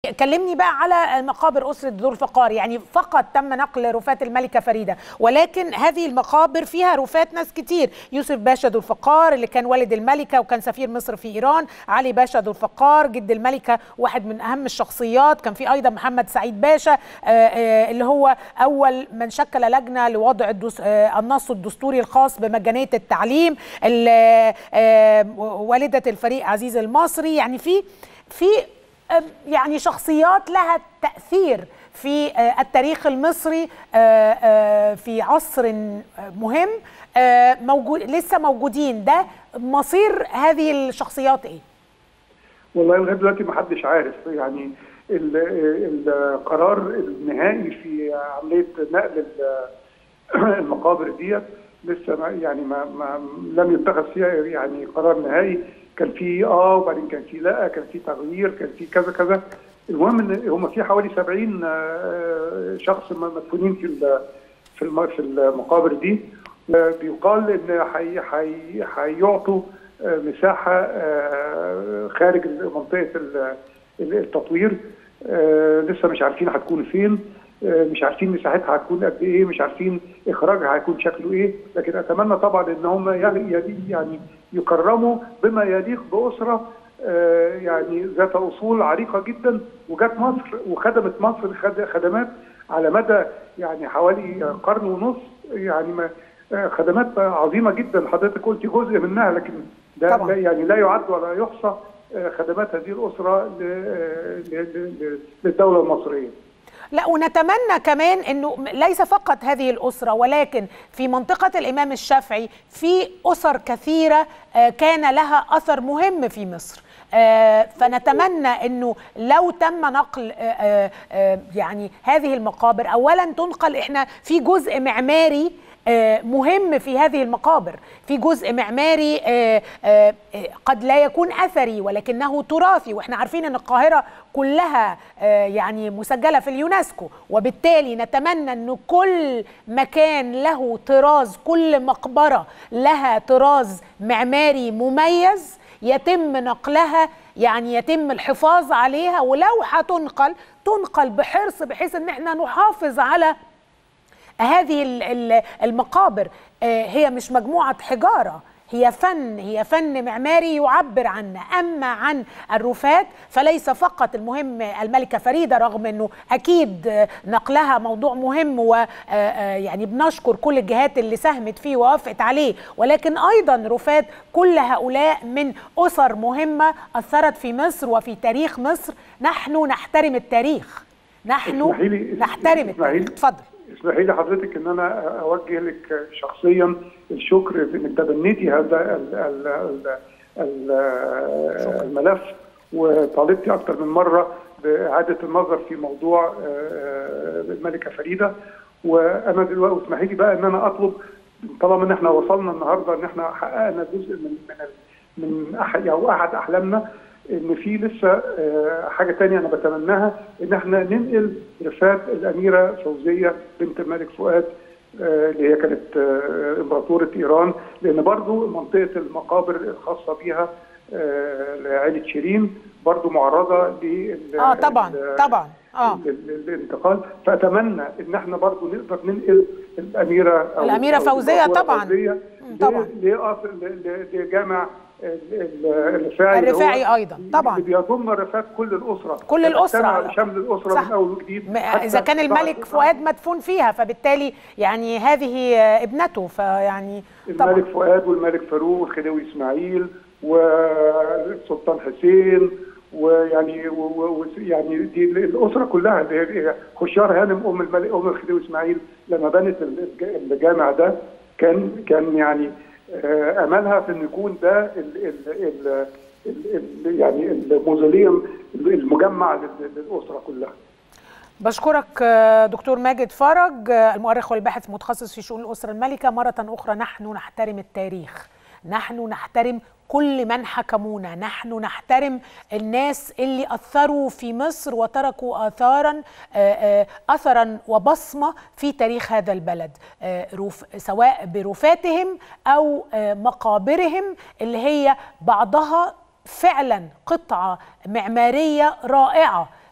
كلمني بقى على مقابر أسرة ذو الفقار يعني فقط تم نقل رفاة الملكة فريدة ولكن هذه المقابر فيها رفاة ناس كتير يوسف باشا ذو الفقار اللي كان والد الملكة وكان سفير مصر في إيران علي باشا ذو الفقار جد الملكة واحد من أهم الشخصيات كان في أيضا محمد سعيد باشا اللي هو أول من شكل لجنة لوضع الدس... النص الدستوري الخاص بمجانية التعليم والدة الفريق عزيز المصري يعني في في يعني شخصيات لها تأثير في التاريخ المصري في عصر مهم موجود لسه موجودين ده مصير هذه الشخصيات ايه؟ والله لغايه دلوقتي ما حدش عارف يعني القرار النهائي في عمليه نقل المقابر ديت لسه ما يعني ما, ما لم يتخذ فيها يعني قرار نهائي كان في اه وبعدين كان في لا كان في تغيير كان في كذا كذا المهم ان هم في حوالي 70 شخص مدفونين في في في المقابر دي بيقال ان هيعطوا مساحه خارج منطقه التطوير لسه مش عارفين هتكون فين مش عارفين مساحتها هتكون قد ايه مش عارفين اخراجها هيكون شكله ايه لكن اتمنى طبعا ان هم يعني يكرموا بما يليق باسره يعني ذات اصول عريقه جدا وجات مصر وخدمت مصر خدمات على مدى يعني حوالي قرن ونص يعني ما خدمات عظيمه جدا حضرتك قلتي جزء منها لكن ده طبعا. يعني لا يعد ولا يحصى خدمات هذه الاسره للدوله المصريه لا ونتمنى كمان انه ليس فقط هذه الاسره ولكن في منطقه الامام الشافعي في اسر كثيره كان لها اثر مهم في مصر فنتمنى انه لو تم نقل يعني هذه المقابر اولا تنقل احنا في جزء معماري مهم في هذه المقابر في جزء معماري قد لا يكون اثري ولكنه تراثي واحنا عارفين ان القاهره كلها يعني مسجله في اليونسكو وبالتالي نتمنى ان كل مكان له طراز كل مقبره لها طراز معماري مميز يتم نقلها يعني يتم الحفاظ عليها ولو هتنقل تنقل بحرص بحيث ان احنا نحافظ على هذه المقابر هي مش مجموعة حجارة هي فن هي فن معماري يعبر عنا أما عن الرفات فليس فقط المهم الملكة فريدة رغم أنه أكيد نقلها موضوع مهم ويعني بنشكر كل الجهات اللي ساهمت فيه ووافقت عليه ولكن أيضا رفات كل هؤلاء من أسر مهمة أثرت في مصر وفي تاريخ مصر نحن نحترم التاريخ نحن نحترم التاريخ اتفضل اسمحي لي حضرتك ان انا اوجه لك شخصيا الشكر في انك تبنيتي هذا الملف وطالبتي اكثر من مره باعاده النظر في موضوع الملكه فريده وانا دلوقتي اسمحي لي بقى ان انا اطلب طالما ان احنا وصلنا النهارده ان احنا حققنا جزء من من من احد او احد احلامنا ان في لسه حاجه ثانيه انا بتمناها ان احنا ننقل رفات الاميره فوزيه بنت الملك فؤاد اللي هي كانت امبراطوره ايران لان برضو منطقه المقابر الخاصه بيها لعائله شيرين برضو معرضه لل اه طبعا طبعا اه للانتقال فاتمنى ان احنا برضو نقدر ننقل الاميره أو الاميره فوزيه طبعا فوزية طبعا لجامع الرفاعي الرفاعي ايضا طبعا اللي بيضم رفات كل الاسره كل الاسره شمل الاسره صح. من اول وجديد اذا كان الملك فؤاد مدفون فيها فبالتالي يعني هذه ابنته فيعني طبعا الملك فؤاد والملك فاروق والخديوي اسماعيل والسلطان حسين ويعني ويعني دي الاسره كلها اللي هي خشار هانم ام الملك ام الخديوي اسماعيل لما بنت الجامع ده كان كان يعني املها في ان يكون ده ال ال ال ال يعني الموزوليوم المجمع للاسره كلها. بشكرك دكتور ماجد فرج المؤرخ والباحث متخصص في شؤون الاسره الملكه مره اخرى نحن نحترم التاريخ نحن نحترم كل من حكمونا نحن نحترم الناس اللي أثروا في مصر وتركوا آثارا أثرا وبصمة في تاريخ هذا البلد سواء برفاتهم أو مقابرهم اللي هي بعضها فعلا قطعة معمارية رائعة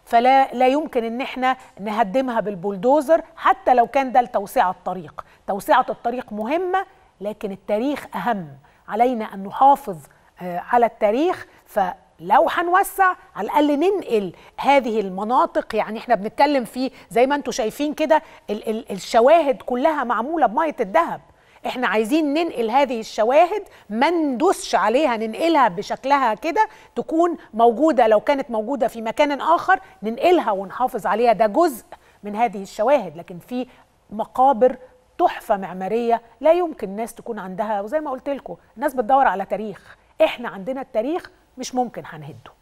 فلا لا يمكن ان احنا نهدمها بالبولدوزر حتى لو كان ده لتوسعه الطريق توسعه الطريق مهمه لكن التاريخ اهم علينا ان نحافظ على التاريخ فلو هنوسع على الاقل ننقل هذه المناطق يعني احنا بنتكلم في زي ما انتم شايفين كده ال- ال- الشواهد كلها معموله بميه الذهب احنا عايزين ننقل هذه الشواهد ما ندوسش عليها ننقلها بشكلها كده تكون موجوده لو كانت موجوده في مكان اخر ننقلها ونحافظ عليها ده جزء من هذه الشواهد لكن في مقابر تحفه معماريه لا يمكن الناس تكون عندها وزي ما قلت لكم الناس بتدور على تاريخ احنا عندنا التاريخ مش ممكن هنهده